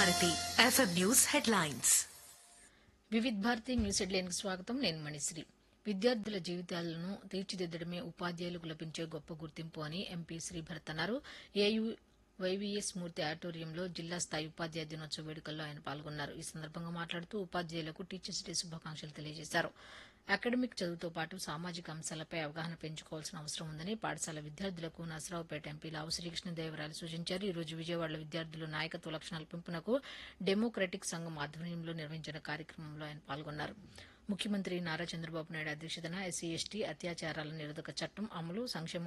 Bharati FM news headlines Vividh Bharati news హెడ్లైన్కి స్వాగతం నేను మణిశ్రీ విద్యార్థుల జీవితాలను తీర్చిదిద్దడమే ఉపాధ్యాయులకు లభించే గొప్ప గుర్తింపు అని ఎంపీ శ్రీభరత్ అన్నారు ఏయూ వైవీఎస్ మూర్తి ఆడిటోరియంలో జిల్లా స్థాయి ఉపాధ్యాయ దినోత్సవ వేడుకల్లో ఆయన పాల్గొన్నారు ఈ సందర్భంగా మాట్లాడుతూ ఉపాధ్యాయులకు టీచర్స్ డే శుభాకాంక్షలు తెలియజేశారు అకాడమిక్ చదువుతో పాటు సామాజిక అంశాలపై అవగాహన పెంచుకోవాల్సిన అవసరం ఉందని పాఠశాల విద్యార్థులకు నసరావుపేట ఎంపీ లావు శ్రీకృష్ణదేవరాయలు సూచించారు ఈ రోజు విజయవాడలో విద్యార్థులు నాయకత్వ లక్షణాల పెంపునకు డెమోక్రటిక్ సంఘం ఆధ్వర్యంలో నిర్వహించిన కార్యక్రమంలో ఆయన పాల్గొన్నారు ముఖ్యమంత్రి నారా చంద్రబాబు నాయుడు అధ్యక్షతన ఎస్సీ ఎస్టీ అత్యాచారాల నిరోధక చట్టం అమలు సంక్షేమ